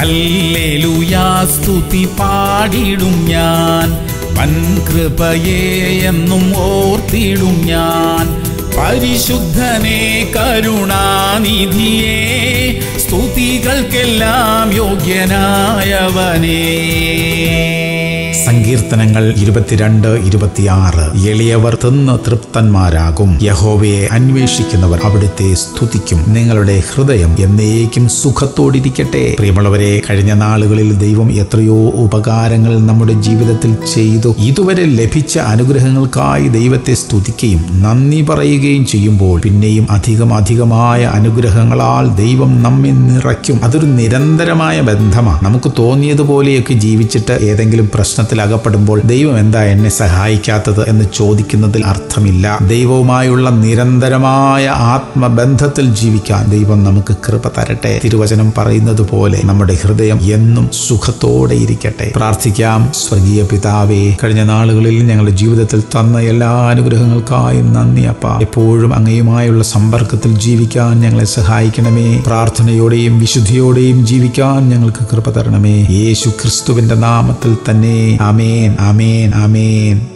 ഹല്ലേലൂയാ സ്തുതി പാടിടും ഞാൻ വൻകൃപയെ എന്നും ഓർത്തിടും ഞാൻ പരിശുദ്ധനെ കരുണാനിധിയെ സ്തുതികൾക്കെല്ലാം യോഗ്യനായവനേ സങ്കീർത്തനങ്ങൾ ഇരുപത്തിരണ്ട് ഇരുപത്തിയാറ് എളിയവർ തിന്ന് തൃപ്തന്മാരാകും യഹോവയെ അന്വേഷിക്കുന്നവർ അവിടുത്തെ സ്തുതിക്കും നിങ്ങളുടെ ഹൃദയം എന്നേക്കും സുഖത്തോടിരിക്കട്ടെ പ്രിയമുള്ളവരെ കഴിഞ്ഞ നാളുകളിൽ ദൈവം എത്രയോ ഉപകാരങ്ങൾ നമ്മുടെ ജീവിതത്തിൽ ചെയ്തു ഇതുവരെ ലഭിച്ച അനുഗ്രഹങ്ങൾക്കായി ദൈവത്തെ സ്തുതിക്കുകയും നന്ദി പറയുകയും ചെയ്യുമ്പോൾ പിന്നെയും അധികം അധികമായ അനുഗ്രഹങ്ങളാൽ ദൈവം നമ്മെ നിറയ്ക്കും അതൊരു നിരന്തരമായ ബന്ധമാണ് നമുക്ക് തോന്നിയതുപോലെയൊക്കെ ജീവിച്ചിട്ട് ഏതെങ്കിലും പ്രശ്നത്തിൽ അകപ്പെടുമ്പോൾ ദൈവം എന്താ എന്നെ സഹായിക്കാത്തത് എന്ന് ചോദിക്കുന്നതിൽ അർത്ഥമില്ല ദൈവവുമായുള്ള നിരന്തരമായ ആത്മബന്ധത്തിൽ ജീവിക്കാൻ ദൈവം നമുക്ക് കൃപ തരട്ടെ തിരുവചനം പറയുന്നത് പോലെ നമ്മുടെ ഹൃദയം എന്നും സുഖത്തോടെ ഇരിക്കട്ടെ പ്രാർത്ഥിക്കാം സ്വർഗീയ പിതാവേ കഴിഞ്ഞ നാളുകളിൽ ഞങ്ങളുടെ ജീവിതത്തിൽ തന്ന എല്ലാ അനുഗ്രഹങ്ങൾക്കായും നന്ദി അപ്പ എപ്പോഴും അങ്ങയുമായുള്ള സമ്പർക്കത്തിൽ ജീവിക്കാൻ ഞങ്ങളെ സഹായിക്കണമേ പ്രാർത്ഥനയോടെയും വിശുദ്ധിയോടെയും ജീവിക്കാൻ ഞങ്ങൾക്ക് കൃപ തരണമേ യേശു ക്രിസ്തുവിന്റെ നാമത്തിൽ തന്നെ അമേൻ അമേൻ അമേൻ